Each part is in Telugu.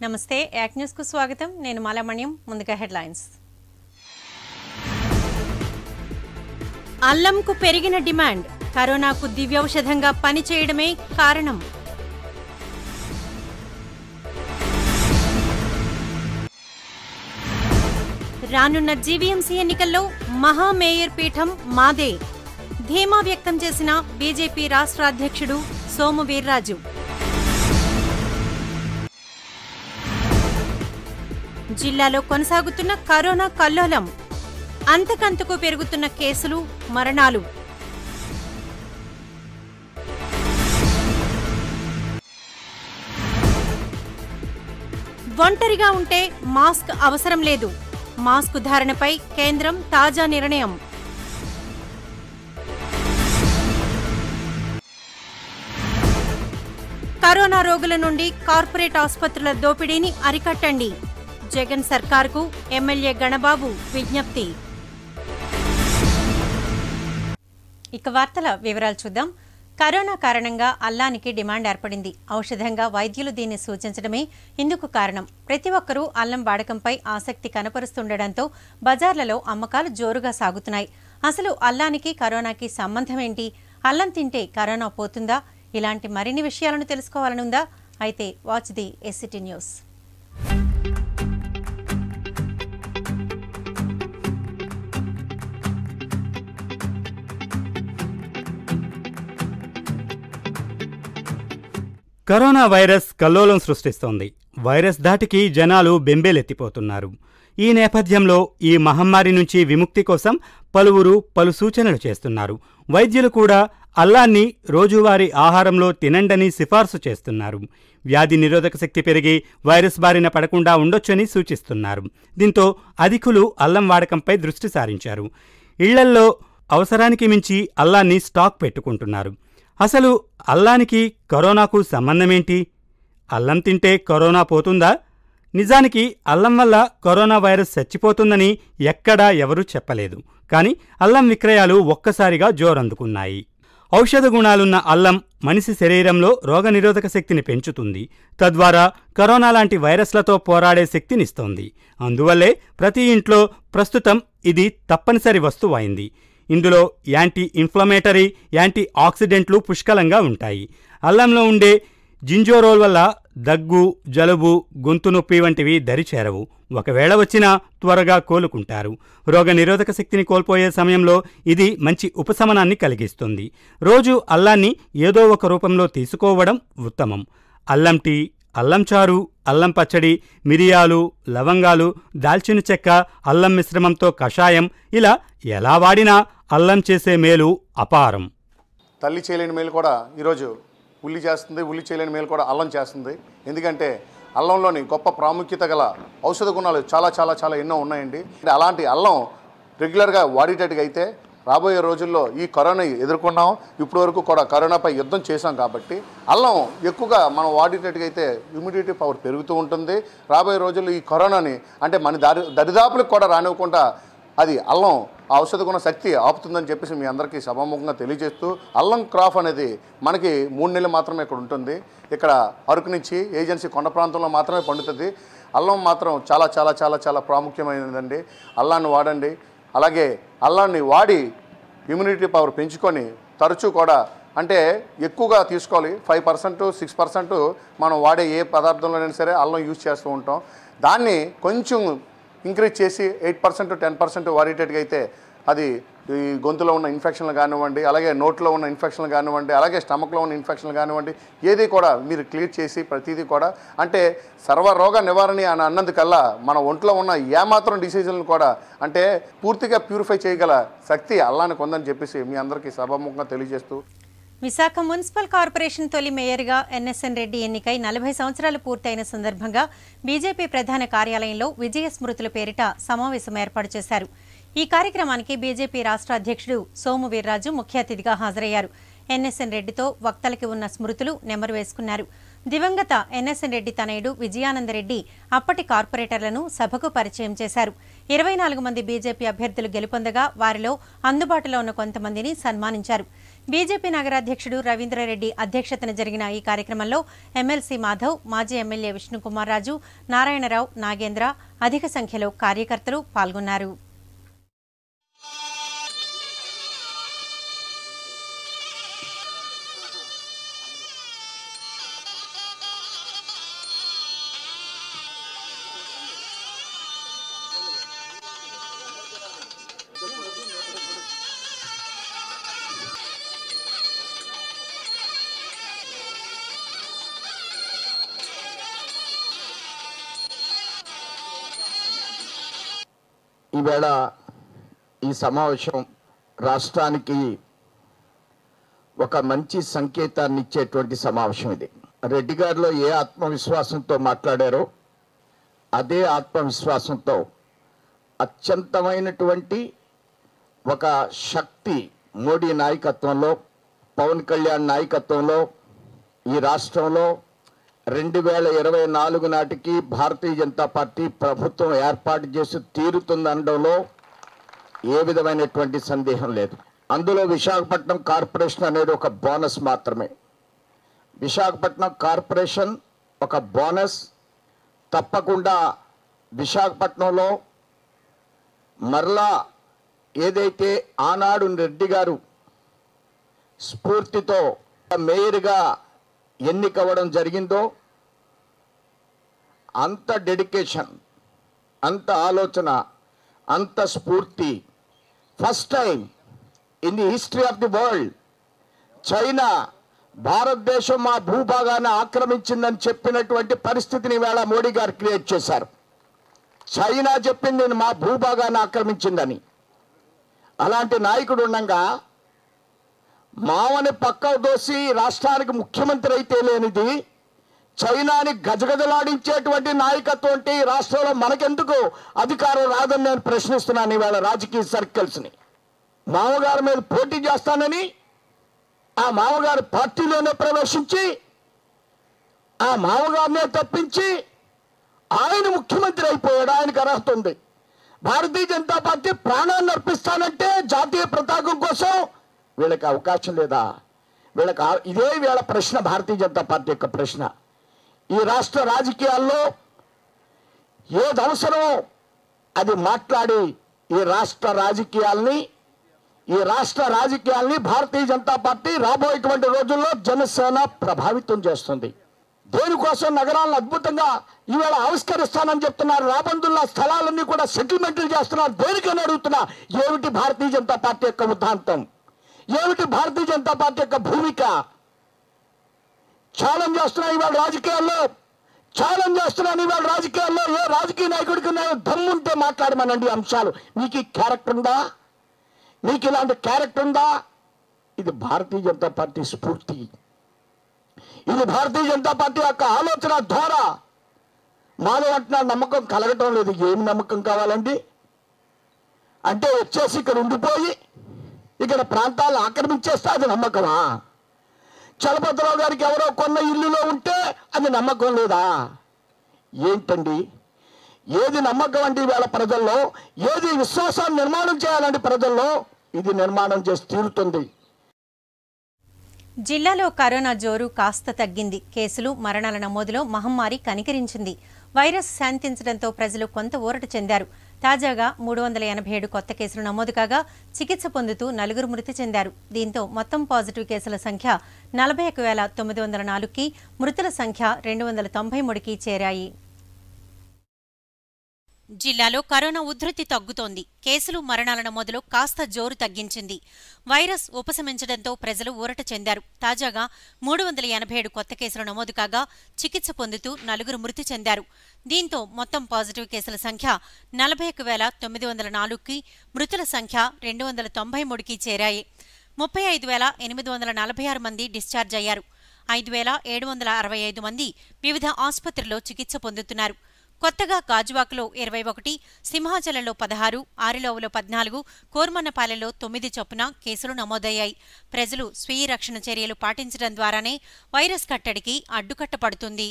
నమస్తే యాక్ న్యూస్ కు స్వాగతం నేను మాలామణ్యం ముందుగా హెడ్లైన్స్ అల్లంకు పెరిగిన డిమాండ్ కరోనాకు దివ్యౌషధంగా పనిచేయడమే కారణం రానున్న జీవీఎంసీ ఎన్నికల్లో మహా మేయర్ పీఠం మాదే ధీమా వ్యక్తం చేసిన బీజేపీ రాష్ట్ర అధ్యక్షుడు సోము వీర్రాజు జిల్లాలో కొనసాగుతున్న కరోనా కల్లోలం అంతకంతకు పెరుగుతున్న కేసులు మరణాలు ఒంటరిగా ఉంటే మాస్క్ అవసరం లేదు మాస్క్ ధారణపై కేంద్రం తాజా నిర్ణయం కరోనా రోగుల నుండి కార్పొరేట్ ఆసుపత్రుల దోపిడీని అరికట్టండి జగన్ సర్కార్కు ఎమ్మెల్యే గణబాబు విజ్ఞప్తి ఇక వార్తల వివరాలు చూద్దాం కరోనా కారణంగా అల్లానికి డిమాండ్ ఏర్పడింది ఔషధంగా వైద్యులు దీన్ని సూచించడమే ఇందుకు కారణం ప్రతి ఒక్కరూ అల్లం వాడకంపై ఆసక్తి కనపరుస్తుండటంతో బజార్లలో అమ్మకాలు జోరుగా సాగుతున్నాయి అసలు అల్లానికి కరోనాకి సంబంధం ఏంటి అల్లం తింటే కరోనా పోతుందా ఇలాంటి మరిన్ని విషయాలను తెలుసుకోవాలనుందా అయితే watch the SCT news corona virus కల్లోలం సృష్టిస్తోంది వైరస్ ధాటికి జనాలు బెంబేలెత్తిపోతున్నారు ఈ నేపథ్యంలో ఈ మహమ్మారి నుంచి విముక్తి కోసం పలువురు పలు సూచనలు చేస్తున్నారు వైద్యులు కూడా అల్లాన్ని రోజువారీ ఆహారంలో తినండని సిఫార్సు చేస్తున్నారు వ్యాధి నిరోధక శక్తి పెరిగి వైరస్ బారిన పడకుండా ఉండొచ్చని సూచిస్తున్నారు దీంతో అధికులు అల్లం వాడకంపై దృష్టి సారించారు ఇళ్లల్లో అవసరానికి మించి అల్లాన్ని స్టాక్ పెట్టుకుంటున్నారు అసలు అల్లానికి కరోనాకు సంబంధమేంటి అల్లం తింటే కరోనా పోతుందా నిజానికి అల్లం వల్ల కరోనా వైరస్ చచ్చిపోతుందని ఎక్కడా ఎవరూ చెప్పలేదు కానీ అల్లం విక్రయాలు ఒక్కసారిగా జోరందుకున్నాయి ఔషధ గుణాలున్న అల్లం మనిషి శరీరంలో రోగనిరోధక శక్తిని పెంచుతుంది తద్వారా కరోనా లాంటి వైరస్లతో పోరాడే శక్తినిస్తోంది అందువల్లే ప్రతి ఇంట్లో ప్రస్తుతం ఇది తప్పనిసరి వస్తువైంది ఇందులో యాంటీ ఇన్ఫ్లమేటరీ యాంటీ ఆక్సిడెంట్లు పుష్కలంగా ఉంటాయి అల్లంలో ఉండే జింజోరోల్ వల్ల దగ్గు జలుబు గొంతు నొప్పి వంటివి దరిచేరవు ఒకవేళ వచ్చినా త్వరగా కోలుకుంటారు రోగ నిరోధక శక్తిని కోల్పోయే సమయంలో ఇది మంచి ఉపశమనాన్ని కలిగిస్తుంది రోజు అల్లాన్ని ఏదో ఒక రూపంలో తీసుకోవడం ఉత్తమం అల్లం టీ అల్లం చారు అల్లం పచ్చడి మిరియాలు లవంగాలు దాల్చిన చెక్క అల్లం మిశ్రమంతో కషాయం ఇలా ఎలా వాడినా అల్లం చేసే మేలు అపారం తల్లి చేయలేని మేలు కూడా ఈరోజు ఉల్లి చేస్తుంది ఉల్లి చేయలేని మేలు కూడా అల్లం చేస్తుంది ఎందుకంటే అల్లంలోని గొప్ప ప్రాముఖ్యత గల ఔషధ గుణాలు చాలా చాలా చాలా ఎన్నో ఉన్నాయండి అంటే అలాంటి అల్లం రెగ్యులర్గా వాడేటట్టుగా అయితే రాబోయే రోజుల్లో ఈ కరోనా ఎదుర్కొన్నాం ఇప్పటి వరకు కూడా కరోనాపై యుద్ధం చేశాం కాబట్టి అల్లం ఎక్కువగా మనం వాడేటట్టుగా అయితే ఇమ్యూనిటీ పవర్ పెరుగుతూ ఉంటుంది రాబోయే రోజుల్లో ఈ కరోనాని అంటే మన దారి దరిదాపులకు కూడా రానివ్వకుండా అది అల్లం ఆ ఔషధ గుణ శక్తి ఆపుతుందని చెప్పేసి మీ అందరికీ సభాముఖంగా తెలియజేస్తూ అల్లం క్రాఫ్ అనేది మనకి మూడు నెలలు మాత్రమే ఇక్కడ ఉంటుంది ఇక్కడ అరకు నుంచి ఏజెన్సీ కొండ ప్రాంతంలో మాత్రమే పండుతుంది అల్లం మాత్రం చాలా చాలా చాలా చాలా ప్రాముఖ్యమైనదండి అల్లాన్ని వాడండి అలాగే అల్లాన్ని వాడి ఇమ్యూనిటీ పవర్ పెంచుకొని తరచూ కూడా అంటే ఎక్కువగా తీసుకోవాలి ఫైవ్ పర్సెంట్ సిక్స్ పర్సెంట్ మనం వాడే ఏ పదార్థంలోనైనా సరే అల్లం యూజ్ చేస్తూ ఉంటాం దాన్ని కొంచెం ఇంక్రీజ్ చేసి ఎయిట్ పర్సెంట్ టెన్ పర్సెంట్ వాడేటట్టుగా అయితే అది ఈ గొంతులో ఉన్న ఇన్ఫెక్షన్లు కానివ్వండి అలాగే నోట్లో ఉన్న ఇన్ఫెక్షన్లు కానివ్వండి అలాగే స్టమక్లో ఉన్న ఇన్ఫెక్షన్లు కానివ్వండి ఏది కూడా మీరు క్లియర్ చేసి ప్రతిదీ కూడా అంటే సర్వరోగ నివారణ అని అన్నందుకల్లా మన ఒంట్లో ఉన్న ఏమాత్రం డిసీజులను కూడా అంటే పూర్తిగా ప్యూరిఫై చేయగల శక్తి అల్లానికి ఉందని చెప్పేసి మీ అందరికీ సభాముఖంగా తెలియజేస్తూ విశాఖ మున్సిపల్ కార్పొరేషన్ తొలి మేయర్గా ఎన్ఎస్ఎన్ రెడ్డి ఎన్నికై నలభై సంవత్సరాలు పూర్తయిన సందర్భంగా బీజేపీ ప్రధాన కార్యాలయంలో విజయ స్మృతుల పేరిట సమావేశం ఏర్పాటు చేశారు ఈ కార్యక్రమానికి బీజేపీ రాష్ట్ర అధ్యక్షుడు సోము వీర్రాజు ముఖ్య అతిథిగా హాజరయ్యారు ఎన్ఎస్ఎన్ రెడ్డితో వక్తలకి ఉన్న స్మృతులు నెమరు వేసుకున్నారు దివంగత ఎన్ఎస్ఎన్ రెడ్డి తనయుడు విజయానందరెడ్డి అప్పటి కార్పొరేటర్లను సభకు పరిచయం చేశారు ఇరవై నాలుగు మంది బీజేపీ అభ్యర్థులు గెలుపొందగా వారిలో అందుబాటులో ఉన్న కొంతమందిని సన్మానించారు బీజేపీ నగరాధ్యక్షుడు రవీంద్రారెడ్డి అధ్యక్షతన జరిగిన ఈ కార్యక్రమంలో ఎమ్మెల్సీ మాధవ్ మాజీ ఎమ్మెల్యే విష్ణుకుమార్ రాజు నారాయణరావు నాగేంద్ర అధిక సంఖ్యలో కార్యకర్తలు పాల్గొన్నారు ఈవేళ ఈ సమావేశం రాష్ట్రానికి ఒక మంచి సంకేతాన్ని ఇచ్చేటువంటి సమావేశం ఇది రెడ్డి గారిలో ఏ ఆత్మవిశ్వాసంతో మాట్లాడారో అదే ఆత్మవిశ్వాసంతో అత్యంతమైనటువంటి ఒక శక్తి మోడీ నాయకత్వంలో పవన్ కళ్యాణ్ నాయకత్వంలో ఈ రాష్ట్రంలో రెండు వేల ఇరవై నాలుగు నాటికి భారతీయ జనతా పార్టీ ప్రభుత్వం ఏర్పాటు చేసి తీరుతుందనడంలో ఏ విధమైనటువంటి సందేహం లేదు అందులో విశాఖపట్నం కార్పొరేషన్ అనేది ఒక బోనస్ మాత్రమే విశాఖపట్నం కార్పొరేషన్ ఒక బోనస్ తప్పకుండా విశాఖపట్నంలో మరలా ఏదైతే ఆనాడు రెడ్డి గారు స్ఫూర్తితో మేయర్గా ఎన్నికవ్వడం జరిగిందో అంత డెడికేషన్ అంత ఆలోచన అంత స్ఫూర్తి first time in the history of the world China భారతదేశం మా భూభాగాన్ని ఆక్రమించిందని చెప్పినటువంటి పరిస్థితిని వేళ మోడీ గారు క్రియేట్ చేశారు చైనా చెప్పింది మా భూభాగాన్ని ఆక్రమించిందని అలాంటి నాయకుడు ఉండగా మావని పక్కకు దోసి రాష్ట్రానికి ముఖ్యమంత్రి అయితే లేనిది చైనాని గజగజలాడించేటువంటి నాయకత్వం అంటే ఈ రాష్ట్రంలో మనకెందుకు అధికారం రాదని నేను ప్రశ్నిస్తున్నాను ఇవాళ రాజకీయ సర్కిల్స్ని మామగారి మీద పోటీ చేస్తానని ఆ మామగారి పార్టీలోనే ప్రవేశించి ఆ మామగారినే తప్పించి ఆయన ముఖ్యమంత్రి అయిపోయాడు ఆయనకు అర్హత ఉంది భారతీయ జనతా పార్టీ ప్రాణాన్ని అర్పిస్తానంటే జాతీయ పతాకం కోసం వీళ్ళకి అవకాశం లేదా వీళ్ళకి ఆ- ఇదే వీళ్ళ ప్రశ్న భారతీయ జనతా పార్టీ యొక్క ప్రశ్న ఈ రాష్ట్ర రాజకీయాల్లో ఏది అవసరమో అది మాట్లాడి ఈ రాష్ట్ర రాజకీయాల్ని ఈ రాష్ట్ర రాజకీయాల్ని భారతీయ జనతా పార్టీ రాబోయేటువంటి రోజుల్లో జనసేన ప్రభావితం చేస్తుంది దేనికోసం నగరాలను అద్భుతంగా ఈవేళ ఆవిష్కరిస్తానని చెప్తున్నారు రాబందుల్లా స్థలాలన్నీ కూడా సెటిల్మెంట్లు చేస్తున్నారు దేనికని అడుగుతున్నా ఏమిటి భారతీయ జనతా పార్టీ యొక్క ఉద్దాంతం ఏమిటి భారతీయ జనతా పార్టీ యొక్క భూమిక ఛాలెంజ్ చేస్తున్నాను ఇవాళ రాజకీయాల్లో ఛాలెంజ్ చేస్తున్నాను ఇవాళ రాజకీయాల్లో ఏ రాజకీయ నాయకుడికి నేను దమ్ముంటే మాట్లాడమనండి ఈ అంశాలు మీకు ఈ క్యారెక్టర్ ఉందా మీకు ఇలాంటి క్యారెక్టర్ ఉందా ఇది భారతీయ జనతా పార్టీ స్ఫూర్తి ఇది భారతీయ జనతా పార్టీ యొక్క ఆలోచన ద్వారా మాలో అంటున్నారు నమ్మకం కలగటం లేదు ఏం నమ్మకం కావాలండి అంటే వచ్చేసి ఇక్కడ ఉండిపోయి ఇక్కడ ప్రాంతాలను ఆక్రమించేస్తే అది నమ్మకమా చలపతిరావు గారికి ఎవరో కొన్న ఇల్లులో ఉంటే అది నమ్మకం లేదా ఏంటండి ఏది నమ్మకం అంటే ఈవేళ ప్రజల్లో ఏది విశ్వాసాన్ని నిర్మాణం చేయాలంటే ప్రజల్లో ఇది నిర్మాణం చేసి తీరుతుంది జిల్లాలో కరోనా జోరు కాస్త తగ్గింది కేసులు మరణాల నమోదులో మహమ్మారి కనికరించింది వైరస్ శాంతించడంతో ప్రజలు కొంత ఊరట చెందారు తాజాగా మూడు వందల ఎనభై ఏడు కొత్త కేసులు నమోదు కాగా చికిత్స పొందుతూ నలుగురు మృతి చెందారు దీంతో మొత్తం పాజిటివ్ కేసుల సంఖ్య నలభై ఒక వేల తొమ్మిది వందల నాలుగుకి మృతుల సంఖ్య రెండు వందల తొంభై మూడుకి చేరాయి జిల్లాలో కరోనా ఉధృతి తగ్గుతోంది కేసులు మరణాల నమోదులో కాస్త జోరు తగ్గించింది వైరస్ ఉపశమించడంతో ప్రజలు ఊరట చెందారు తాజాగా మూడు వందల ఎనభై ఏడు కొత్త కేసులు నమోదు కాగా చికిత్స పొందుతూ నలుగురు మృతి చెందారు దీంతో మొత్తం పాజిటివ్ కేసుల సంఖ్య నలభై ఒక వేల తొమ్మిది వందల నాలుగుకి మృతుల సంఖ్య రెండు వందల తొంభై మూడుకి చేరాయి ముప్పై ఐదు వేల ఎనిమిది వందల నలభై ఆరు మంది డిశ్చార్జ్ అయ్యారు ఐదు వేల ఏడు వందల అరవై ఐదు మంది వివిధ ఆసుపత్రుల్లో చికిత్స పొందుతున్నారు కొత్తగా గాజువాకలో ఇరవై ఒకటి సింహాచలంలో పదహారు ఆరిలోవలో పద్నాలుగు కోర్మన్నపాలెంలో తొమ్మిది చొప్పున కేసులు నమోదయ్యాయి ప్రజలు స్వీయ రక్షణ చర్యలు పాటించడం ద్వారానే వైరస్ కట్టడికి అడ్డుకట్టపడుతుంది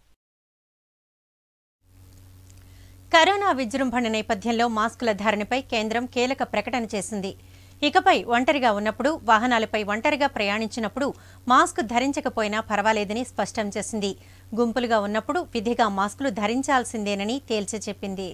కరోనా విజృంభణ నేపథ్యంలో మాస్కుల ధారణపై కేంద్రం కీలక ప్రకటన చేసింది ఇకపై ఒంటరిగా ఉన్నప్పుడు వాహనాలపై ఒంటరిగా ప్రయాణించినప్పుడు మాస్క్ ధరించకపోయినా పర్వాలేదని స్పష్టం చేసింది గుంపులుగా ఉన్నప్పుడు విధిగా మాస్కులు ధరించాల్సిందేనని తేల్చి చెప్పింది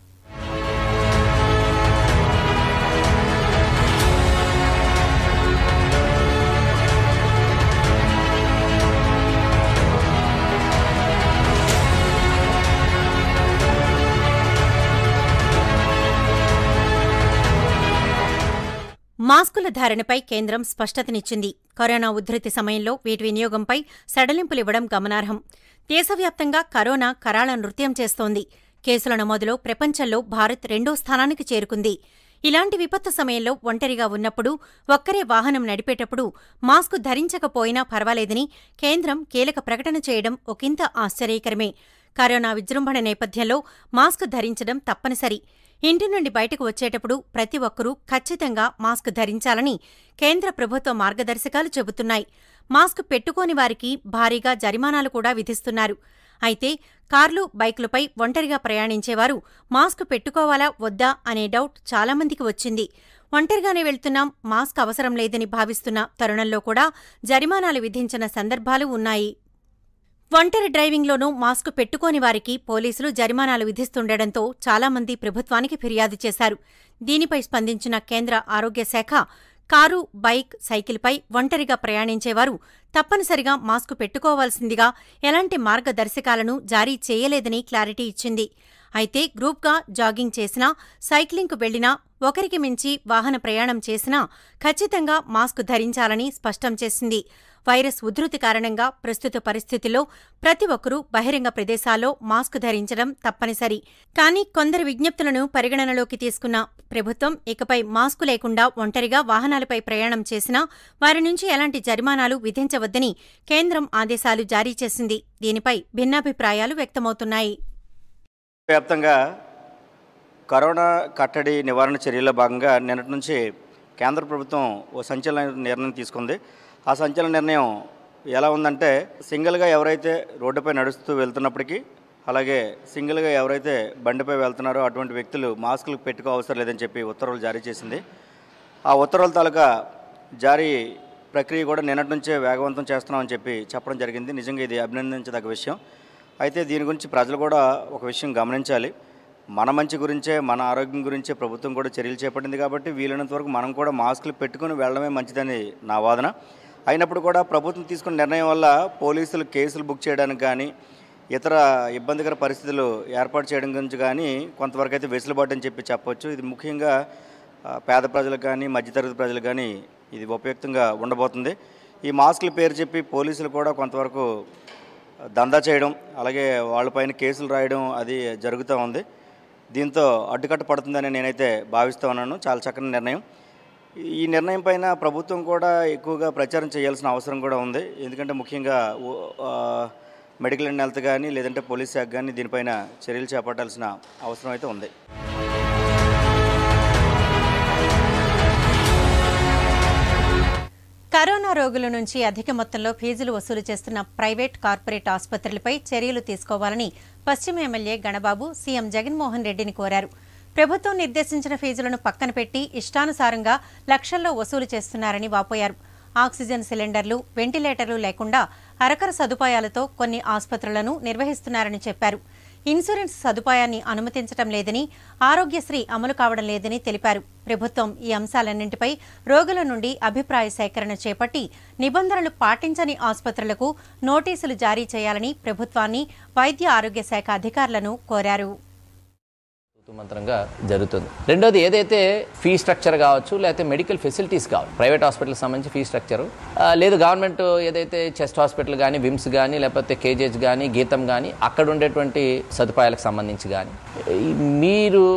మాస్కుల ధారణపై కేంద్రం స్పష్టతనిచ్చింది కరోనా ఉధృతి సమయంలో వీటి వినియోగంపై సడలింపులివ్వడం గమనార్హం దేశవ్యాప్తంగా కరోనా కరాళ నృత్యం చేస్తోంది కేసుల నమోదులో ప్రపంచంలో భారత్ రెండో స్థానానికి చేరుకుంది ఇలాంటి విపత్తు సమయంలో ఒంటరిగా ఉన్నప్పుడు ఒక్కరే వాహనం నడిపేటప్పుడు మాస్కు ధరించకపోయినా పర్వాలేదని కేంద్రం కీలక ప్రకటన చేయడం ఒకంత ఆశ్చర్యకరమే కరోనా విజృంభణ నేపథ్యంలో మాస్క్ ధరించడం తప్పనిసరి ఇంటి నుండి బయటకు వచ్చేటప్పుడు ప్రతి ఒక్కరూ ఖచ్చితంగా మాస్క్ ధరించాలని కేంద్ర ప్రభుత్వ మార్గదర్శకాలు చెబుతున్నాయి మాస్క్ పెట్టుకోని వారికి భారీగా జరిమానాలు కూడా విధిస్తున్నారు అయితే కార్లు బైకులపై ఒంటరిగా ప్రయాణించేవారు మాస్క్ పెట్టుకోవాలా వద్దా అనే డౌట్ చాలామందికి వచ్చింది ఒంటరిగానే వెళ్తున్నాం మాస్క్ అవసరం లేదని భావిస్తున్న తరుణంలో కూడా జరిమానాలు విధించిన సందర్భాలు ఉన్నాయి ఒంటరి డ్రైవింగ్లోనూ మాస్క్ పెట్టుకోని వారికి పోలీసులు జరిమానాలు విధిస్తుండటంతో చాలామంది ప్రభుత్వానికి ఫిర్యాదు చేశారు దీనిపై స్పందించిన కేంద్ర ఆరోగ్య శాఖ కారు బైక్ సైకిల్పై ఒంటరిగా ప్రయాణించేవారు తప్పనిసరిగా మాస్కు పెట్టుకోవాల్సిందిగా ఎలాంటి మార్గదర్శకాలను జారీ చేయలేదని క్లారిటీ ఇచ్చింది అయితే గ్రూప్గా జాగింగ్ చేసినా సైక్లింగ్కు వెళ్లినా ఒకరికి మించి వాహన ప్రయాణం చేసినా ఖచ్చితంగా మాస్క్ ధరించాలని స్పష్టం చేసింది వైరస్ ఉధృతి కారణంగా ప్రస్తుత పరిస్థితుల్లో ప్రతి ఒక్కరూ బహిరంగ ప్రదేశాల్లో మాస్క్ ధరించడం తప్పనిసరి కానీ కొందరి విజ్ఞప్తులను పరిగణనలోకి తీసుకున్న ప్రభుత్వం ఇకపై మాస్కు లేకుండా ఒంటరిగా వాహనాలపై ప్రయాణం చేసినా వారి నుంచి ఎలాంటి జరిమానాలు విధించవద్దని కేంద్రం ఆదేశాలు జారీ చేసింది దీనిపై భిన్నాభిప్రాయాలు వ్యక్తమవుతున్నాయి వ్యాప్తంగా కరోనా కట్టడి నివారణ చర్యల్లో భాగంగా నిన్నటి నుంచి కేంద్ర ప్రభుత్వం ఓ సంచలన నిర్ణయం తీసుకుంది ఆ సంచలన నిర్ణయం ఎలా ఉందంటే సింగిల్గా ఎవరైతే రోడ్డుపై నడుస్తూ వెళ్తున్నప్పటికీ అలాగే సింగిల్గా ఎవరైతే బండిపై వెళ్తున్నారో అటువంటి వ్యక్తులు మాస్కులు పెట్టుకో అవసరం లేదని చెప్పి ఉత్తర్వులు జారీ చేసింది ఆ ఉత్తర్వుల తాలూకా జారీ ప్రక్రియ కూడా నిన్నటి నుంచే వేగవంతం చేస్తున్నామని చెప్పి చెప్పడం జరిగింది నిజంగా ఇది అభినందించదగ్గ విషయం అయితే దీని గురించి ప్రజలు కూడా ఒక విషయం గమనించాలి మన మంచి గురించే మన ఆరోగ్యం గురించే ప్రభుత్వం కూడా చర్యలు చేపట్టింది కాబట్టి వీలైనంత వరకు మనం కూడా మాస్కులు పెట్టుకుని వెళ్ళడమే మంచిదని నా వాదన అయినప్పుడు కూడా ప్రభుత్వం తీసుకున్న నిర్ణయం వల్ల పోలీసులు కేసులు బుక్ చేయడానికి కానీ ఇతర ఇబ్బందికర పరిస్థితులు ఏర్పాటు చేయడం గురించి కానీ కొంతవరకు అయితే వెసులుబాటు అని చెప్పి చెప్పొచ్చు ఇది ముఖ్యంగా ఆ, పేద ప్రజలకు కానీ మధ్యతరగతి ప్రజలకు కానీ ఇది ఉపయుక్తంగా ఉండబోతుంది ఈ మాస్కుల పేరు చెప్పి పోలీసులు కూడా కొంతవరకు దందా చేయడం అలాగే వాళ్ళపైన కేసులు రాయడం అది జరుగుతూ ఉంది దీంతో అడ్డుకట్ట పడుతుందని నేనైతే భావిస్తూ ఉన్నాను చాలా చక్కని నిర్ణయం ఈ నిర్ణయం పైన ప్రభుత్వం కూడా ఎక్కువగా ప్రచారం చేయాల్సిన అవసరం కూడా ఉంది ఎందుకంటే ముఖ్యంగా ఓ- ఆ, మెడికల్ అండ్ హెల్త్ కానీ లేదంటే పోలీస్ శాఖ కానీ దీనిపైన చర్యలు చేపట్టాల్సిన అవసరం అయితే ఉంది కరోనా రోగుల నుంచి అధిక మొత్తంలో ఫీజులు వసూలు చేస్తున్న ప్రైవేట్ కార్పొరేట్ ఆసుపత్రులపై చర్యలు తీసుకోవాలని పశ్చిమ ఎమ్మెల్యే గణబాబు సీఎం జగన్మోహన్ రెడ్డిని కోరారు ప్రభుత్వం నిర్దేశించిన ఫీజులను పక్కన పెట్టి ఇష్టానుసారంగా లక్షల్లో వసూలు చేస్తున్నారని వాపోయారు ఆక్సిజన్ సిలిండర్లు వెంటిలేటర్లు లేకుండా అరకర సదుపాయాలతో కొన్ని ఆసుపత్రులను నిర్వహిస్తున్నారని చెప్పారు ఇన్సూరెన్స్ సదుపాయాన్ని అనుమతించడం లేదని ఆరోగ్యశ్రీ అమలు కావడం లేదని తెలిపారు ప్రభుత్వం ఈ అంశాలన్నింటిపై రోగుల నుండి అభిప్రాయ సేకరణ చేపట్టి నిబంధనలు పాటించని ఆసుపత్రులకు నోటీసులు జారీ చేయాలని ప్రభుత్వాన్ని వైద్య ఆరోగ్య శాఖ అధికారులను కోరారు మంత్రంగా జరుగుతుంది రెండోది ఏదైతే ఫీ స్ట్రక్చర్ కావచ్చు లేకపోతే మెడికల్ ఫెసిలిటీస్ కావచ్చు ప్రైవేట్ హాస్పిటల్ సంబంధించి ఫీ స్ట్రక్చర్ లేదు గవర్నమెంట్ ఏదైతే చెస్ట్ హాస్పిటల్ కానీ విమ్స్ కానీ లేకపోతే కేజెస్ కానీ గీతం కానీ అక్కడ ఉండేటువంటి సదుపాయాలకు సంబంధించి కానీ ఈ మీరు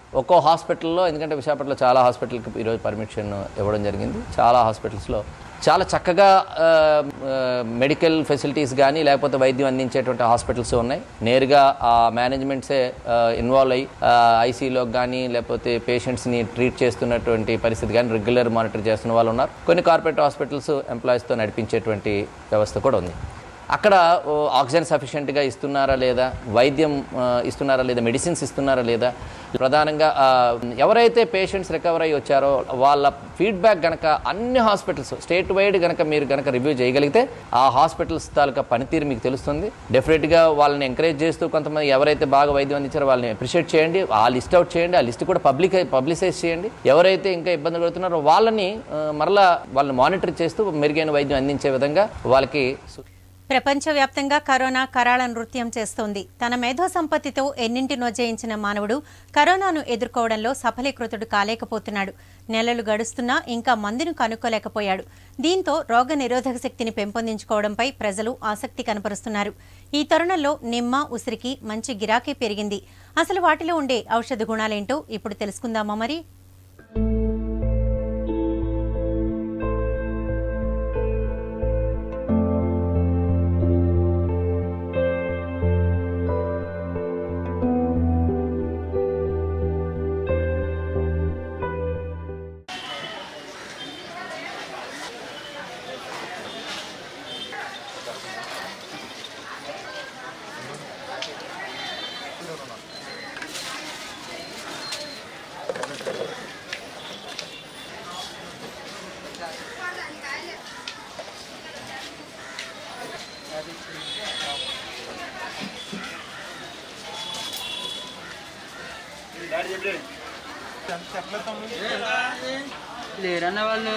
ఒక్కో హాస్పిటల్లో ఎందుకంటే విశాఖపట్నంలో చాలా హాస్పిటల్కి ఈరోజు పర్మిషన్ ఇవ్వడం జరిగింది చాలా హాస్పిటల్స్లో చాలా చక్కగా ఆ, ఆ, మెడికల్ ఫెసిలిటీస్ కానీ లేకపోతే వైద్యం అందించేటువంటి హాస్పిటల్స్ ఉన్నాయి నేరుగా ఆ మేనేజ్మెంట్సే ఆ, ఇన్వాల్వ్ అయ్యి ఐసీలోకి కానీ లేకపోతే పేషెంట్స్ని ట్రీట్ చేస్తున్నటువంటి పరిస్థితి కానీ రెగ్యులర్ మానిటర్ చేస్తున్న వాళ్ళు ఉన్నారు కొన్ని కార్పొరేట్ హాస్పిటల్స్ ఎంప్లాయీస్తో నడిపించేటువంటి వ్యవస్థ కూడా ఉంది అక్కడ ఓ, ఆక్సిజన్ సఫిషియెంట్గా ఇస్తున్నారా లేదా వైద్యం ఆ, ఇస్తున్నారా లేదా మెడిసిన్స్ ఇస్తున్నారా లేదా ప్రధానంగా ఆ, ఎవరైతే పేషెంట్స్ రికవర్ అయ్యి వచ్చారో వాళ్ళ ఫీడ్బ్యాక్ గనక అన్ని హాస్పిటల్స్ స్టేట్ వైడ్ గనక మీరు గనక రివ్యూ చేయగలిగితే ఆ హాస్పిటల్స్ తాలూకా పనితీరు మీకు తెలుస్తుంది డెఫినెట్గా వాళ్ళని ఎంకరేజ్ చేస్తూ కొంతమంది ఎవరైతే బాగా వైద్యం అందించారో వాళ్ళని అప్రిషియేట్ చేయండి ఆ లిస్ట్ అవుట్ చేయండి ఆ లిస్ట్ కూడా పబ్లిక్ పబ్లిసైజ్ చేయండి ఎవరైతే ఇంకా ఇబ్బంది పడుతున్నారో వాళ్ళని ఆ, మరలా వాళ్ళని మానిటర్ చేస్తూ మెరుగైన వైద్యం అందించే విధంగా వాళ్ళకి సు- ప్రపంచవ్యాప్తంగా కరోనా కరాళ నృత్యం చేస్తోంది తన మేధో సంపత్తితో ఎన్నింటినో జయించిన మానవుడు కరోనాను ఎదుర్కోవడంలో సఫలీకృతుడు కాలేకపోతున్నాడు నెలలు గడుస్తున్నా ఇంకా మందును కనుక్కోలేకపోయాడు దీంతో రోగ నిరోధక శక్తిని పెంపొందించుకోవడంపై ప్రజలు ఆసక్తి కనపరుస్తున్నారు ఈ తరుణంలో నిమ్మ ఉసిరికి మంచి గిరాకీ పెరిగింది అసలు వాటిలో ఉండే ఔషధ గుణాలేంటో ఇప్పుడు తెలుసుకుందామా మరి లేరన్న వాళ్ళు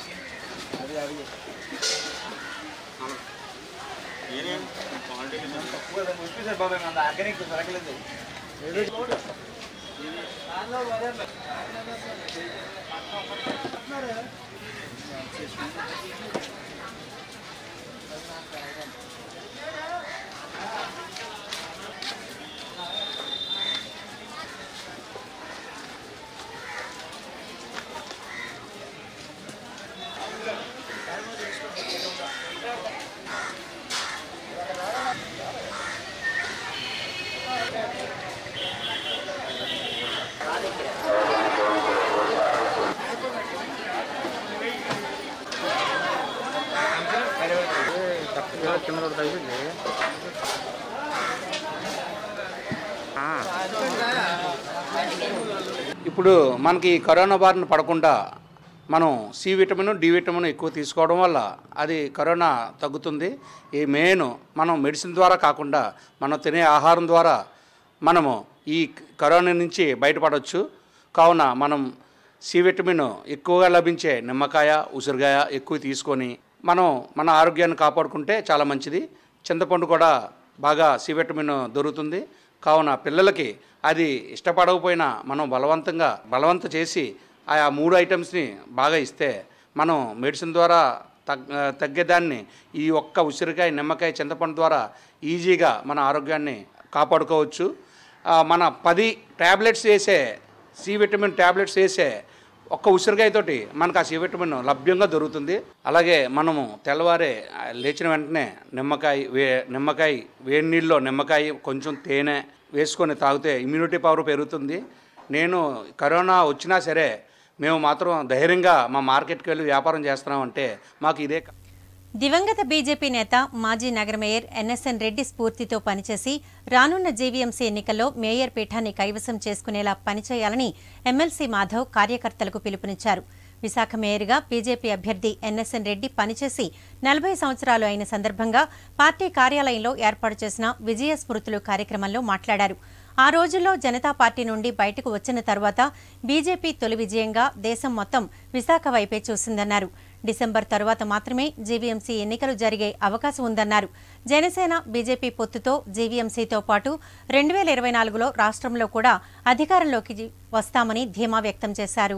ఇప్పుడు మనకి కరోనా బారిన పడకుండా మనం సి విటమిన్ డి విటమిన్ ఎక్కువ తీసుకోవడం వల్ల అది కరోనా తగ్గుతుంది ఈ మెయిన్ మనం మెడిసిన్ ద్వారా కాకుండా మనం తినే ఆహారం ద్వారా మనము ఈ కరోనా నుంచి బయటపడవచ్చు కావున మనం సి విటమిన్ ఎక్కువగా లభించే నిమ్మకాయ ఉసిరికాయ ఎక్కువ తీసుకొని మనం మన ఆరోగ్యాన్ని కాపాడుకుంటే చాలా మంచిది చింతపండు కూడా బాగా సి విటమిన్ దొరుకుతుంది కావున పిల్లలకి అది ఇష్టపడకపోయినా మనం బలవంతంగా బలవంత చేసి ఆ మూడు ఐటమ్స్ని బాగా ఇస్తే మనం మెడిసిన్ ద్వారా తగ్ తగ్గేదాన్ని ఈ ఒక్క ఉసిరికాయ నిమ్మకాయ చింతపండు ద్వారా ఈజీగా మన ఆరోగ్యాన్ని కాపాడుకోవచ్చు ఆ, మన పది ట్యాబ్లెట్స్ వేసే సి విటమిన్ ట్యాబ్లెట్స్ వేసే ఒక్క ఉసిరికాయతోటి మనకు ఆ సి విటమిన్ లభ్యంగా దొరుకుతుంది అలాగే మనము తెల్లవారే ఆ, లేచిన వెంటనే నిమ్మకాయ వే నిమ్మకాయ వేడి నీళ్ళలో నిమ్మకాయ కొంచెం తేనె వేసుకొని తాగితే ఇమ్యూనిటీ పవర్ పెరుగుతుంది నేను కరోనా వచ్చినా సరే మేము మాత్రం ధైర్యంగా మా మార్కెట్కి వెళ్ళి వ్యాపారం చేస్తున్నామంటే మాకు ఇదే కా- దివంగత బీజేపీ నేత మాజీ నగర మేయర్ ఎన్ఎస్ఎన్ రెడ్డి స్ఫూర్తితో పనిచేసి రానున్న జీవీఎంసీ ఎన్నికల్లో మేయర్ పీఠాన్ని కైవసం చేసుకునేలా పనిచేయాలని ఎమ్మెల్సీ మాధవ్ కార్యకర్తలకు పిలుపునిచ్చారు విశాఖ మేయర్గా బీజేపీ అభ్యర్థి ఎన్ఎస్ఎన్ రెడ్డి పనిచేసి నలభై సంవత్సరాలు అయిన సందర్భంగా పార్టీ కార్యాలయంలో ఏర్పాటు చేసిన విజయ స్మృతులు కార్యక్రమంలో మాట్లాడారు ఆ రోజుల్లో జనతా పార్టీ నుండి బయటకు వచ్చిన తర్వాత బీజేపీ తొలి విజయంగా దేశం మొత్తం విశాఖ వైపే చూసిందన్నారు డిసెంబర్ తరువాత మాత్రమే జీవీఎంసీ ఎన్నికలు జరిగే అవకాశం ఉందన్నారు జనసేన బీజేపీ పొత్తుతో జీవీఎంసీతో పాటు రెండు వేల ఇరవై నాలుగులో రాష్ట్రంలో కూడా అధికారంలోకి వస్తామని ధీమా వ్యక్తం చేశారు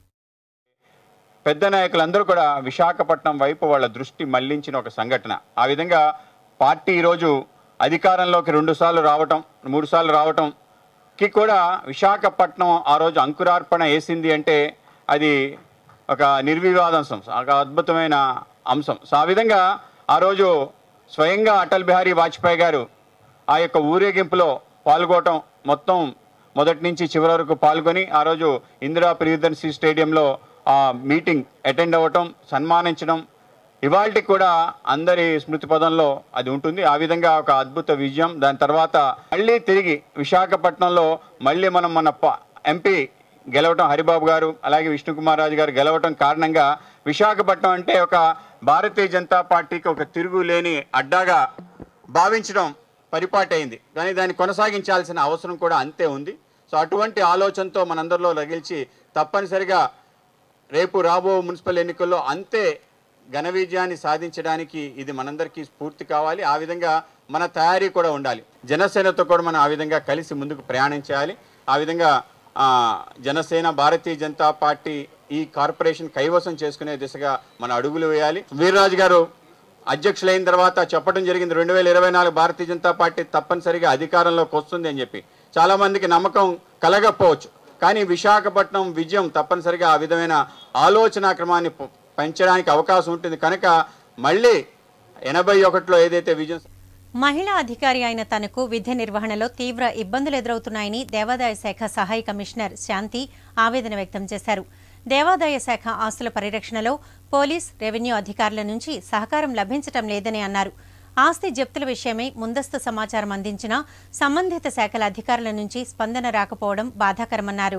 పెద్ద నాయకులందరూ కూడా విశాఖపట్నం వైపు వాళ్ళ దృష్టి మళ్లించిన ఒక సంఘటన ఆ విధంగా పార్టీ ఈరోజు అధికారంలోకి రెండు సార్లు రావటం మూడు సార్లు రావటం కి కూడా విశాఖపట్నం ఆ రోజు అంకురార్పణ వేసింది అంటే అది ఒక నిర్వివాదాంశం ఒక అద్భుతమైన అంశం సో ఆ విధంగా ఆ రోజు స్వయంగా అటల్ బిహారీ వాజ్పేయి గారు ఆ యొక్క ఊరేగింపులో పాల్గొనటం మొత్తం మొదటి నుంచి చివరి వరకు పాల్గొని ఆ రోజు ఇందిరా ప్రియదర్శి స్టేడియంలో ఆ మీటింగ్ అటెండ్ అవ్వటం సన్మానించడం ఇవాళ కూడా అందరి స్మృతి పదంలో అది ఉంటుంది ఆ విధంగా ఒక అద్భుత విజయం దాని తర్వాత మళ్ళీ తిరిగి విశాఖపట్నంలో మళ్ళీ మనం మన ప- ఎంపీ గెలవటం హరిబాబు గారు అలాగే విష్ణుకుమార్ రాజు గారు గెలవటం కారణంగా విశాఖపట్నం అంటే ఒక భారతీయ జనతా పార్టీకి ఒక తిరుగులేని అడ్డాగా భావించడం పరిపాటి అయింది కానీ దాన్ని కొనసాగించాల్సిన అవసరం కూడా అంతే ఉంది సో అటువంటి ఆలోచనతో మనందరిలో రగిల్చి తప్పనిసరిగా రేపు రాబో మున్సిపల్ ఎన్నికల్లో అంతే ఘన విజయాన్ని సాధించడానికి ఇది మనందరికీ స్ఫూర్తి కావాలి ఆ విధంగా మన తయారీ కూడా ఉండాలి జనసేనతో కూడా మనం ఆ విధంగా కలిసి ముందుకు ప్రయాణించాలి ఆ విధంగా ఆ, జనసేన భారతీయ జనతా పార్టీ ఈ కార్పొరేషన్ కైవసం చేసుకునే దిశగా మన అడుగులు వేయాలి వీర్రాజు గారు అధ్యక్షులైన తర్వాత చెప్పడం జరిగింది రెండు వేల ఇరవై నాలుగు భారతీయ జనతా పార్టీ తప్పనిసరిగా అధికారంలోకి వస్తుంది అని చెప్పి చాలా మందికి నమ్మకం కలగకపోవచ్చు కానీ విశాఖపట్నం విజయం తప్పనిసరిగా ఆ విధమైన ఆలోచన క్రమాన్ని ప- పెంచడానికి అవకాశం ఉంటుంది కనుక మళ్ళీ ఎనభై ఒకటిలో ఏదైతే విజయం మహిళా అధికారి అయిన తనకు విధి నిర్వహణలో తీవ్ర ఇబ్బందులు ఎదురవుతున్నాయని దేవాదాయ శాఖ సహాయ కమిషనర్ శాంతి ఆవేదన వ్యక్తం చేశారు దేవాదాయ శాఖ ఆస్తుల పరిరక్షణలో పోలీస్ రెవెన్యూ అధికారుల నుంచి సహకారం లభించటం లేదని అన్నారు ఆస్తి జప్తుల విషయమై ముందస్తు సమాచారం అందించినా సంబంధిత శాఖల అధికారుల నుంచి స్పందన రాకపోవడం బాధాకరమన్నారు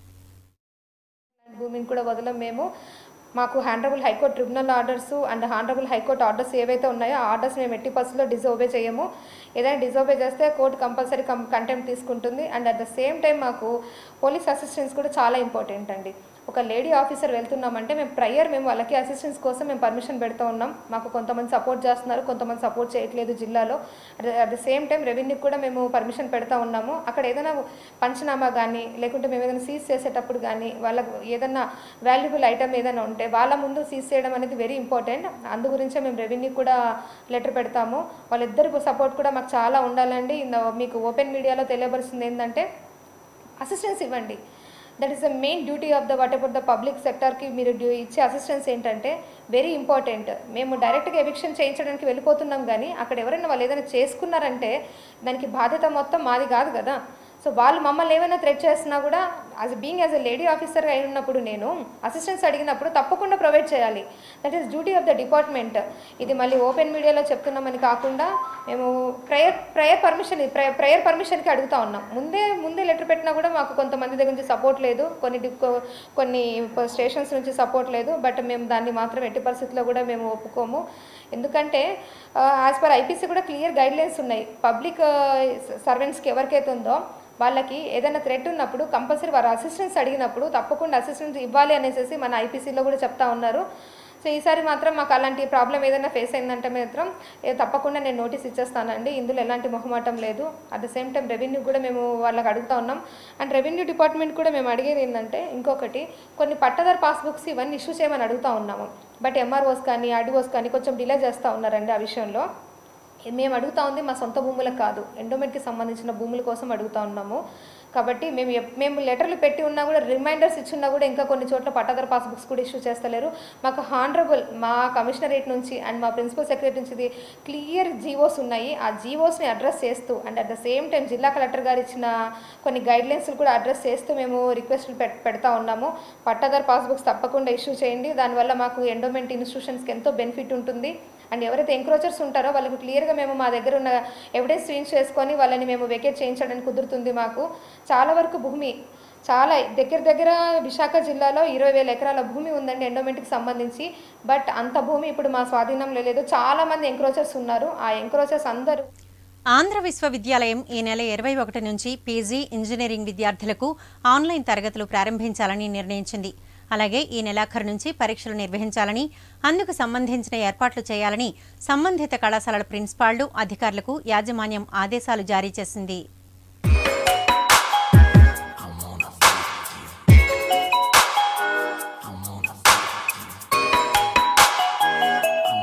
భూమిని కూడా వదలం మేము మాకు honourable high court tribunal orders and honourable high court orders ఏవైతే ఉన్నాయో ఆ ఆర్డర్స్ మేము ఎట్టి పరిస్థితుల్లో డిజోబే చేయము ఏదైనా డిజోబే చేస్తే కోర్టు కంపల్సరీ కం కంటెంప్ట్ తీసుకుంటుంది and at the same time మాకు పోలీస్ అసిస్టెన్స్ కూడా చాలా ఇంపార్టెంట్ అండి ఒక లేడీ ఆఫీసర్ వెళ్తున్నామంటే మేము ప్రయర్ మేము వాళ్ళకి అసిస్టెన్స్ కోసం మేము పర్మిషన్ పెడుతూ ఉన్నాం మాకు కొంతమంది సపోర్ట్ చేస్తున్నారు కొంతమంది సపోర్ట్ చేయట్లేదు జిల్లాలో అట్ ద సేమ్ టైం రెవెన్యూకి కూడా మేము పర్మిషన్ పెడతా ఉన్నాము అక్కడ ఏదైనా పంచనామా కానీ లేకుంటే మేము ఏదైనా సీజ్ చేసేటప్పుడు కానీ వాళ్ళకు ఏదైనా వాల్యుబుల్ ఐటమ్ ఏదైనా ఉంటే వాళ్ళ ముందు సీజ్ చేయడం అనేది వెరీ ఇంపార్టెంట్ అందు గురించే మేము రెవెన్యూ కూడా లెటర్ పెడతాము వాళ్ళిద్దరి సపోర్ట్ కూడా మాకు చాలా ఉండాలండి ఇంద- మీకు ఓపెన్ మీడియాలో తెలియపరుస్తుంది ఏంటంటే అసిస్టెన్స్ ఇవ్వండి that is the main duty of the what about the public సెక్టర్కి మీరు డ్యూ ఇచ్చే అసిస్టెన్స్ ఏంటంటే వెరీ ఇంపార్టెంట్ మేము డైరెక్ట్గా ఎవిక్షన్ చేయించడానికి వెళ్ళిపోతున్నాం కానీ అక్కడ ఎవరైనా వాళ్ళు ఏదైనా చేసుకున్నారంటే దానికి బాధ్యత మొత్తం మాది కాదు కదా సో వాళ్ళు మమ్మల్ని ఏమైనా థ్రెట్ చేస్తున్నా కూడా as being as a lady officer అయి ఉన్నప్పుడు నేను అసిస్టెన్స్ అడిగినప్పుడు తప్పకుండా ప్రొవైడ్ చేయాలి that is duty of the department ఇది మళ్ళీ ఓపెన్ మీడియాలో చెప్తున్నామని కాకుండా మేము ప్రేయర్ ప్రేయర్ పర్మిషన్ ప్రేయర్ పర్మిషన్కి అడుగుతా ఉన్నాం ముందే ముందే లెటర్ పెట్టినా కూడా మాకు కొంతమంది దగ్గర నుంచి సపోర్ట్ లేదు కొన్ని డిప్- కొన్ని స్టేషన్స్ నుంచి సపోర్ట్ లేదు బట్ మేము దాన్ని మాత్రం ఎట్టి పరిస్థితుల్లో కూడా మేము ఒప్పుకోము ఎందుకంటే యాజ్ పర్ ఐపీసీ కూడా క్లియర్ గైడ్ లైన్స్ ఉన్నాయి పబ్లిక్ సర్వెంట్స్కి ఎవరికైతే ఉందో వాళ్ళకి ఏదైనా థ్రెట్ ఉన్నప్పుడు కంపల్సరీ వారు అసిస్టెన్స్ అడిగినప్పుడు తప్పకుండా అసిస్టెన్స్ ఇవ్వాలి అనేసి మన ఐపీసీలో కూడా చెప్తా ఉన్నారు సో ఈసారి మాత్రం మాకు అలాంటి ప్రాబ్లం ఏదైనా ఫేస్ అయిందంటే మాత్రం ఏ తప్పకుండా నేను నోటీస్ ఇచ్చేస్తానండి ఇందులో ఎలాంటి మొహమాటం లేదు at the same time revenue కూడా మేము వాళ్ళకి అడుగుతా ఉన్నాం అండ్ రెవెన్యూ డిపార్ట్మెంట్ కూడా మేము అడిగేది ఏంటంటే ఇంకొకటి కొన్ని పట్టదారు పాస్బుక్స్ ఇవన్నీ ఇష్యూ చేయమని అడుగుతా ఉన్నాము బట్ ఎంఆర్ఓస్ కానీ ఆర్డీఓస్ కానీ కొంచెం డిలే చేస్తూ ఉన్నారండి ఆ విషయంలో మేము అడుగుతా ఉంది మా సొంత భూములకు కాదు ఎండోమెంట్కి సంబంధించిన భూముల కోసం అడుగుతా ఉన్నాము కాబట్టి మేము ఎప్- మేము లెటర్లు పెట్టి ఉన్నా కూడా రిమైండర్స్ ఇచ్చున్నా కూడా ఇంకా కొన్ని చోట్ల పట్టాదారు పాస్బుక్స్ కూడా ఇష్యూ చేస్తలేరు మాకు హానరబుల్ మా కమిషనరేట్ నుంచి అండ్ మా ప్రిన్సిపల్ సెక్రటరీ నుంచి ఇది క్లియర్ జీవోస్ ఉన్నాయి ఆ జీవోస్ని అడ్రస్ చేస్తూ and at the same time జిల్లా కలెక్టర్ గారు ఇచ్చిన కొన్ని గైడ్లైన్స్ కూడా అడ్రస్ చేస్తూ మేము రిక్వెస్ట్లు పెట్ పెడతా ఉన్నాము పట్టాదారు పాస్బుక్స్ తప్పకుండా ఇష్యూ చేయండి దానివల్ల మాకు ఎండోమెంట్ ఇన్స్టిట్యూషన్స్కి ఎంతో బెనిఫిట్ ఉంటుంది అండ్ ఎవరైతే ఎంక్రోచర్స్ ఉంటారో వాళ్ళకి క్లియర్గా మేము మా దగ్గర ఉన్న ఎవిడెన్స్ స్క్రీన్ చేసుకొని వాళ్ళని మేము వెకేట్ చేయించడానికి కుదురుతుంది మాకు చాలా వరకు భూమి చాలా దగ్గర దగ్గర విశాఖ జిల్లాలో ఇరవై వేల ఎకరాల భూమి ఉందండి ఎండోమెంట్కి సంబంధించి బట్ అంత భూమి ఇప్పుడు మా స్వాధీనంలో లేదు చాలా మంది ఎంక్రోచర్స్ ఉన్నారు ఆ ఎంక్రోచర్స్ అందరూ ఆంధ్ర విశ్వవిద్యాలయం ఈ నెల ఇరవై ఒకటి నుంచి పీజీ ఇంజనీరింగ్ విద్యార్థులకు ఆన్లైన్ తరగతులు ప్రారంభించాలని నిర్ణయించింది అలాగే ఈ నెలాఖరు నుంచి పరీక్షలు నిర్వహించాలని అందుకు సంబంధించిన ఏర్పాట్లు చేయాలని సంబంధిత కళాశాలల ప్రిన్సిపాళ్లు అధికారులకు యాజమాన్యం ఆదేశాలు జారీ చేసింది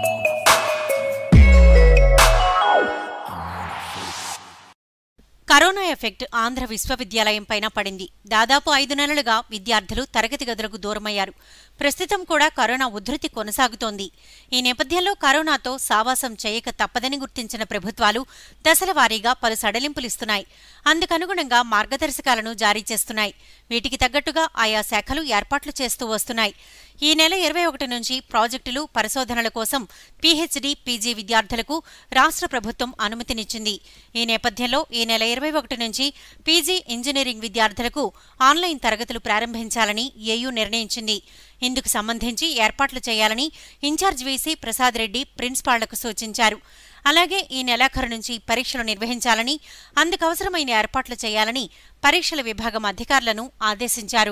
కరోనా కరోనా ఎఫెక్ట్ ఆంధ్ర విశ్వవిద్యాలయం పైన పడింది దాదాపు ఐదు నెలలుగా విద్యార్థులు తరగతి గదులకు దూరమయ్యారు ప్రస్తుతం కూడా కరోనా ఉధృతి కొనసాగుతోంది ఈ నేపథ్యంలో కరోనాతో సావాసం చేయక తప్పదని గుర్తించిన ప్రభుత్వాలు దశలవారీగా పలు సడలింపులిస్తున్నాయి అందుకనుగుణంగా మార్గదర్శకాలను జారీ చేస్తున్నాయి వీటికి తగ్గట్టుగా ఆయా శాఖలు ఏర్పాట్లు చేస్తూ వస్తున్నాయి ఈ నెల ఇరవై ఒకటి నుంచి ప్రాజెక్టులు పరిశోధనల కోసం పీహెచ్డీ పీజీ విద్యార్థులకు రాష్ట్ర ప్రభుత్వం అనుమతినిచ్చింది ఈ నేపథ్యంలో ఈ నెల ఇరవై ఒకటి నుంచి పీజీ ఇంజనీరింగ్ విద్యార్థులకు ఆన్లైన్ తరగతులు ప్రారంభించాలని ఏయూ నిర్ణయించింది ఇందుకు సంబంధించి ఏర్పాట్లు చేయాలని ఇన్ఛార్జ్ వీసీ ప్రసాద్ రెడ్డి ప్రిన్సిపాళ్లకు సూచించారు అలాగే ఈ నెలాఖరు నుంచి పరీక్షలు నిర్వహించాలని అందుకవసరమైన ఏర్పాట్లు చేయాలని పరీక్షల విభాగం అధికారులను ఆదేశించారు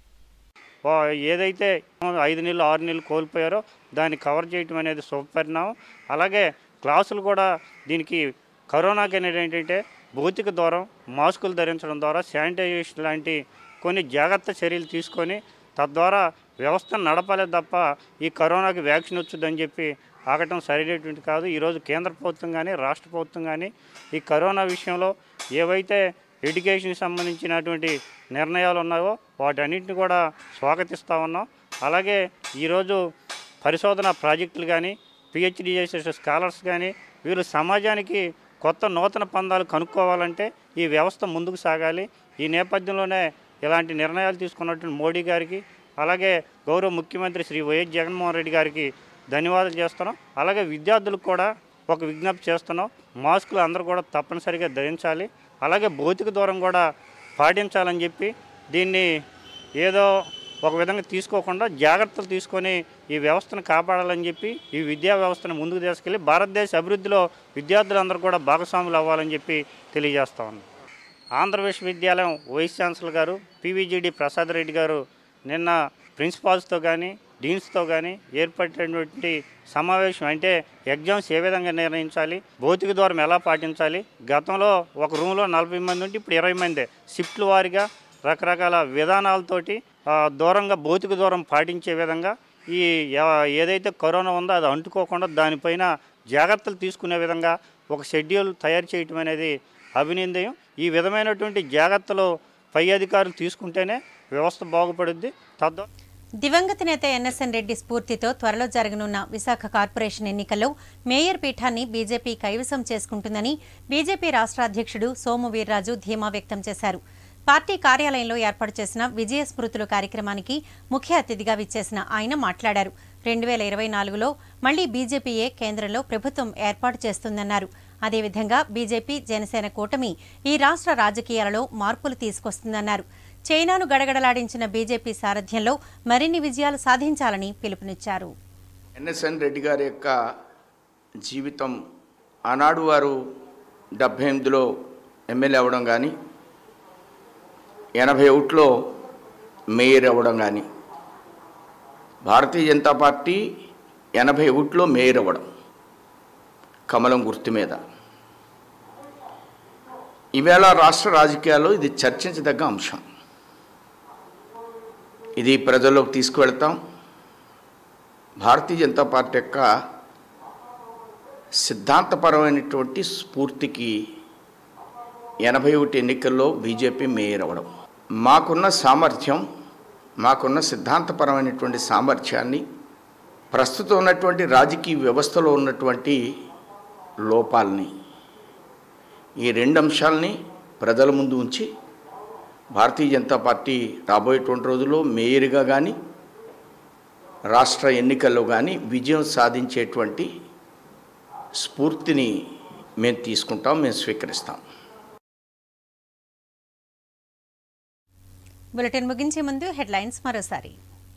వా- ఏదైతే ఐదు నెలలు ఆరు నెలలు కోల్పోయారో దాన్ని కవర్ చేయటం అనేది శుభపరిణామం అలాగే క్లాసులు కూడా దీనికి కరోనాకి అనేది ఏంటంటే భౌతిక దూరం మాస్కులు ధరించడం ద్వారా శానిటైజేషన్ లాంటి కొన్ని జాగ్రత్త చర్యలు తీసుకొని తద్వారా వ్యవస్థను నడపాలే తప్ప ఈ కరోనాకి వ్యాక్సిన్ వచ్చుదని చెప్పి ఆగటం సరైనటువంటి కాదు ఈరోజు కేంద్ర ప్రభుత్వం కానీ రాష్ట్ర ప్రభుత్వం కానీ ఈ కరోనా విషయంలో ఏవైతే ఎడ్యుకేషన్కి సంబంధించినటువంటి నిర్ణయాలు ఉన్నాయో వాటన్నింటిని కూడా స్వాగతిస్తూ ఉన్నాం అలాగే ఈరోజు పరిశోధన ప్రాజెక్టులు కానీ పిహెచ్డి చేసే స్కాలర్స్ కానీ వీళ్ళు సమాజానికి కొత్త నూతన పందాలు కనుక్కోవాలంటే ఈ వ్యవస్థ ముందుకు సాగాలి ఈ నేపథ్యంలోనే ఇలాంటి నిర్ణయాలు తీసుకున్నటువంటి మోడీ గారికి అలాగే గౌరవ ముఖ్యమంత్రి శ్రీ వైఎస్ జగన్మోహన్ రెడ్డి గారికి ధన్యవాదాలు చేస్తున్నాం అలాగే విద్యార్థులకు కూడా ఒక విజ్ఞప్తి చేస్తున్నాం మాస్కులు అందరూ కూడా తప్పనిసరిగా ధరించాలి అలాగే భౌతిక దూరం కూడా పాటించాలని చెప్పి దీన్ని ఏదో ఒక విధంగా తీసుకోకుండా జాగ్రత్తలు తీసుకొని ఈ వ్యవస్థను కాపాడాలని చెప్పి ఈ విద్యా వ్యవస్థను ముందుకు తీసుకెళ్ళి భారతదేశ అభివృద్ధిలో విద్యార్థులందరూ కూడా భాగస్వాములు అవ్వాలని చెప్పి తెలియజేస్తా ఉన్నాం ఆంధ్ర విశ్వవిద్యాలయం వైస్ ఛాన్సలర్ గారు పివిజిడి ప్రసాద్ రెడ్డి గారు నిన్న ప్రిన్సిపాల్స్తో కానీ డీన్స్తో కానీ ఏర్పడినటువంటి సమావేశం అంటే ఎగ్జామ్స్ ఏ విధంగా నిర్ణయించాలి భౌతిక దూరం ఎలా పాటించాలి గతంలో ఒక రూమ్లో నలభై మంది ఉంటే ఇప్పుడు ఇరవై మంది షిఫ్ట్ల వారీగా రకరకాల విధానాలతోటి ఆ, దూరంగా భౌతిక దూరం పాటించే విధంగా ఈ ఎ- ఏదైతే కరోనా ఉందో అది అంటుకోకుండా దానిపైన జాగ్రత్తలు తీసుకునే విధంగా ఒక షెడ్యూల్ తయారు చేయటం అనేది అభినందయం ఈ విధమైనటువంటి జాగ్రత్తలు పై అధికారులు తీసుకుంటేనే వ్యవస్థ బాగుపడుద్ది తద్వారా దివంగత నేత ఎన్ఎస్ఎన్ రెడ్డి స్ఫూర్తితో త్వరలో జరగనున్న విశాఖ కార్పొరేషన్ ఎన్నికల్లో మేయర్ పీఠాన్ని బీజేపీ కైవసం చేసుకుంటుందని బీజేపీ రాష్ట్ర అధ్యక్షుడు సోము వీర్రాజు ధీమా వ్యక్తం చేశారు పార్టీ కార్యాలయంలో ఏర్పాటు చేసిన విజయ స్మృతులు కార్యక్రమానికి ముఖ్య అతిథిగా విచ్చేసిన ఆయన మాట్లాడారు రెండు వేల ఇరవై నాలుగులో మళ్లీ బీజేపీయే కేంద్రంలో ప్రభుత్వం ఏర్పాటు చేస్తుందన్నారు అదేవిధంగా బీజేపీ జనసేన కూటమి ఈ రాష్ట్ర రాజకీయాలలో మార్పులు తీసుకొస్తుందన్నారు చైనాను గడగడలాడించిన బీజేపీ సారథ్యంలో మరిన్ని విజయాలు సాధించాలని పిలుపునిచ్చారు ఎన్ఎస్ఎన్ రెడ్డి గారి యొక్క జీవితం ఆనాడు వారు డెబ్భై ఎనిమిదిలో ఎమ్మెల్యే అవ్వడం కానీ ఎనభై ఒకటిలో మేయర్ అవ్వడం కానీ భారతీయ జనతా పార్టీ ఎనభై ఒకటిలో మేయర్ అవ్వడం కమలం గుర్తు మీద ఈవేళ రాష్ట్ర రాజకీయాల్లో ఇది చర్చించదగ్గ అంశం ఇది ప్రజల్లోకి తీసుకువెళ్తాం భారతీయ జనతా పార్టీ యొక్క సిద్ధాంతపరమైనటువంటి స్ఫూర్తికి ఎనభై ఒకటి ఎన్నికల్లో బీజేపీ మేయర్ అవ్వడం మాకున్న సామర్థ్యం మాకున్న సిద్ధాంతపరమైనటువంటి సామర్థ్యాన్ని ప్రస్తుతం ఉన్నటువంటి రాజకీయ వ్యవస్థలో ఉన్నటువంటి లోపాలని ఈ రెండు అంశాలని ప్రజల ముందు ఉంచి భారతీయ జనతా పార్టీ రాబోయేటువంటి రోజుల్లో మేయర్గా కానీ రాష్ట్ర ఎన్నికల్లో కానీ విజయం సాధించేటువంటి స్ఫూర్తిని మేము తీసుకుంటాం మేము స్వీకరిస్తాం బులెటిన్ ముగించే ముందు హెడ్లైన్స్ మరోసారి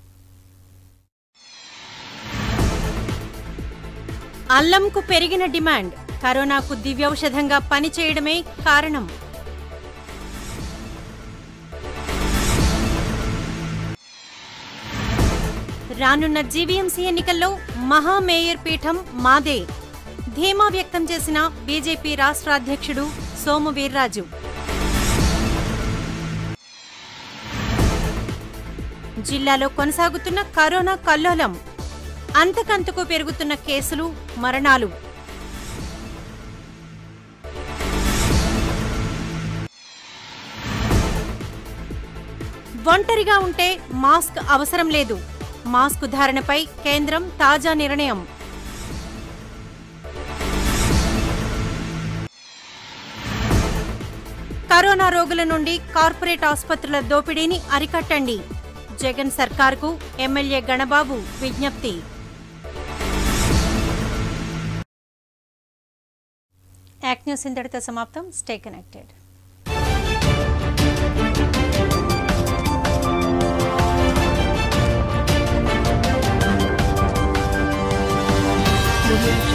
అల్లంకు పెరిగిన డిమాండ్ కరోనాకు దివ్యౌషధంగా పనిచేయడమే కారణం రానున్న జీవీఎంసీ ఎన్నికల్లో మహా మేయర్ పీఠం మాదే ధీమా వ్యక్తం చేసిన బీజేపీ రాష్ట్ర అధ్యక్షుడు సోము వీర్రాజు జిల్లాలో కొనసాగుతున్న కరోనా కల్లోలం అంతకంతకు పెరుగుతున్న కేసులు మరణాలు ఒంటరిగా ఉంటే మాస్క్ అవసరం లేదు మాస్క్ ధారణపై కేంద్రం తాజా నిర్ణయం కరోనా రోగుల నుండి కార్పొరేట్ ఆసుపత్రుల దోపిడీని అరికట్టండి జగన్ సర్కార్కు ఎమ్మెల్యే గణబాబు విజ్ఞప్తి యాక్ట్ న్యూస్ ఇంతటితో సమాప్తం స్టే కనెక్టెడ్ audio